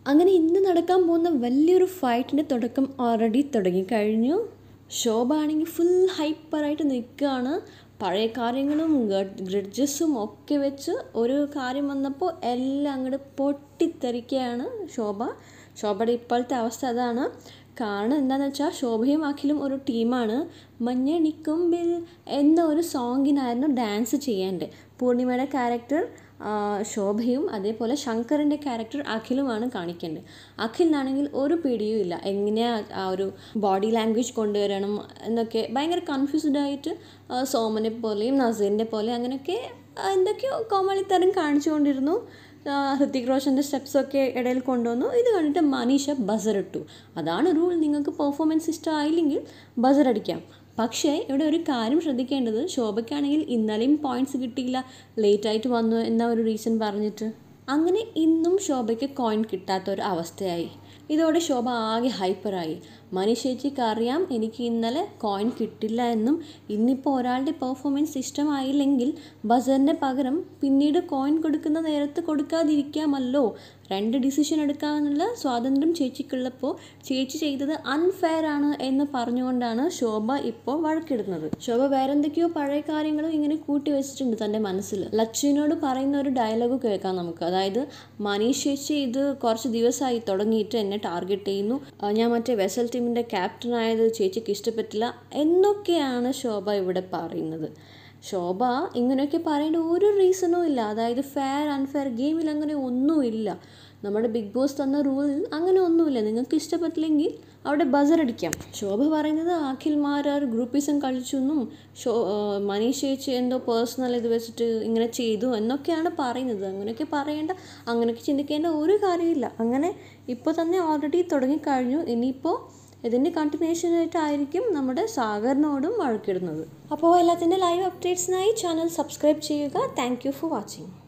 അങ്ങനെ ഇന്ന് നടക്കാൻ പോകുന്ന വലിയൊരു ഫൈറ്റിൻ്റെ തുടക്കം ഓൾറെഡി തുടങ്ങിക്കഴിഞ്ഞു ശോഭ ആണെങ്കിൽ ഫുൾ ഹൈപ്പറായിട്ട് നിൽക്കുകയാണ് പഴയ കാര്യങ്ങളും ഗ്രഡ്ജസും ഒക്കെ വെച്ച് ഒരു കാര്യം വന്നപ്പോൾ എല്ലാം അങ്ങോട്ട് പൊട്ടിത്തെറിക്കുകയാണ് ശോഭ ശോഭയുടെ ഇപ്പോഴത്തെ അവസ്ഥ അതാണ് കാരണം എന്താണെന്ന് വെച്ചാൽ ശോഭയും അഖിലും ഒരു ടീമാണ് മഞ്ഞണിക്കൊമ്പിൽ എന്ന ഒരു സോങ്ങിനായിരുന്നു ഡാൻസ് ചെയ്യേണ്ടത് പൂർണിമയുടെ ക്യാരക്ടർ ശോഭയും അതേപോലെ ശങ്കറിൻ്റെ ക്യാരക്ടർ അഖിലുമാണ് കാണിക്കേണ്ടത് അഖിലിനാണെങ്കിൽ ഒരു പിടിയും ഇല്ല എങ്ങനെയാണ് ആ ഒരു ബോഡി ലാംഗ്വേജ് കൊണ്ടുവരണം എന്നൊക്കെ ഭയങ്കര കൺഫ്യൂസ്ഡ് ആയിട്ട് സോമനെ പോലെയും നസീറിൻ്റെ പോലെ അങ്ങനെയൊക്കെ എന്തൊക്കെയോ കോമളിത്തരം കാണിച്ചുകൊണ്ടിരുന്നു ഹൃത്തിക് റോഷൻ്റെ സ്റ്റെപ്സൊക്കെ ഇടയിൽ കൊണ്ടുവന്നു ഇത് കണ്ടിട്ട് മനീഷ ബസർ ഇട്ടു അതാണ് റൂൾ നിങ്ങൾക്ക് പെർഫോമൻസ് ഇഷ്ടമായില്ലെങ്കിൽ ബസർ അടിക്കാം പക്ഷേ ഇവിടെ ഒരു കാര്യം ശ്രദ്ധിക്കേണ്ടത് ശോഭയ്ക്കാണെങ്കിൽ ഇന്നലെയും പോയിന്റ്സ് കിട്ടിയില്ല ലേറ്റായിട്ട് വന്നു എന്ന ഒരു റീസൺ പറഞ്ഞിട്ട് അങ്ങനെ ഇന്നും ശോഭയ്ക്ക് കോയിൻ കിട്ടാത്ത ഒരു അവസ്ഥയായി ഇതോടെ ശോഭ ആകെ ഹൈപ്പറായി മനീഷേച്ചിക്ക് അറിയാം എനിക്ക് ഇന്നലെ കോയിൻ കിട്ടില്ല എന്നും ഇന്നിപ്പോൾ ഒരാളുടെ പെർഫോമൻസ് ഇഷ്ടമായില്ലെങ്കിൽ ബസറിന് പകരം പിന്നീട് കോയിൻ കൊടുക്കുന്ന നേരത്ത് കൊടുക്കാതിരിക്കാമല്ലോ രണ്ട് ഡിസിഷൻ എടുക്കാനുള്ള സ്വാതന്ത്ര്യം ചേച്ചിക്കുള്ളപ്പോൾ ചേച്ചി ചെയ്തത് അൺഫെയർ ആണ് എന്ന് പറഞ്ഞുകൊണ്ടാണ് ശോഭ ഇപ്പോൾ വഴക്കിടുന്നത് ശോഭ വേറെന്തൊക്കെയോ പഴയ കാര്യങ്ങളും ഇങ്ങനെ കൂട്ടി വെച്ചിട്ടുണ്ട് തൻ്റെ മനസ്സിൽ ലച്ചുവിനോട് പറയുന്ന ഒരു ഡയലോഗ് കേൾക്കാം നമുക്ക് അതായത് മനീഷ് ചേച്ചി ഇത് കുറച്ച് ദിവസമായി തുടങ്ങിയിട്ട് എന്നെ ടാർഗറ്റ് ചെയ്യുന്നു ഞാൻ മറ്റേ വെസൽ ടീമിൻ്റെ ക്യാപ്റ്റൻ ആയത് ചേച്ചിക്ക് ഇഷ്ടപ്പെട്ടില്ല എന്നൊക്കെയാണ് ശോഭ ഇവിടെ പറയുന്നത് ശോഭ ഇങ്ങനെയൊക്കെ പറയേണ്ട ഒരു റീസണും ഇല്ല അതായത് ഫെയർ അൺഫെയർ ഗെയിമിൽ അങ്ങനെ ഒന്നുമില്ല നമ്മുടെ ബിഗ് ബോസ് തന്ന റൂളിൽ അങ്ങനെ ഒന്നുമില്ല നിങ്ങൾക്ക് ഇഷ്ടപ്പെട്ടില്ലെങ്കിൽ അവിടെ ബസർ അടിക്കാം ശോഭ പറയുന്നത് അഖിൽമാർ ഗ്രൂപ്പിസം കളിച്ചു എന്നും ഷോ മനീഷ് ചേച്ചി എന്തോ പേഴ്സണൽ ഇത് വെച്ചിട്ട് ഇങ്ങനെ ചെയ്തു എന്നൊക്കെയാണ് പറയുന്നത് അങ്ങനെയൊക്കെ പറയേണ്ട അങ്ങനെയൊക്കെ ചിന്തിക്കേണ്ട ഒരു കാര്യമില്ല അങ്ങനെ ഇപ്പോൾ തന്നെ ഓൾറെഡി തുടങ്ങിക്കഴിഞ്ഞു ഇനിയിപ്പോൾ ഇതിൻ്റെ കണ്ടിന്യൂഷനായിട്ടായിരിക്കും നമ്മുടെ സാഗറിനോടും വഴക്കിടുന്നത് അപ്പോൾ എല്ലാത്തിൻ്റെ ലൈവ് അപ്ഡേറ്റ്സിനായി ചാനൽ സബ്സ്ക്രൈബ് ചെയ്യുക താങ്ക് യു ഫോർ വാച്ചിങ്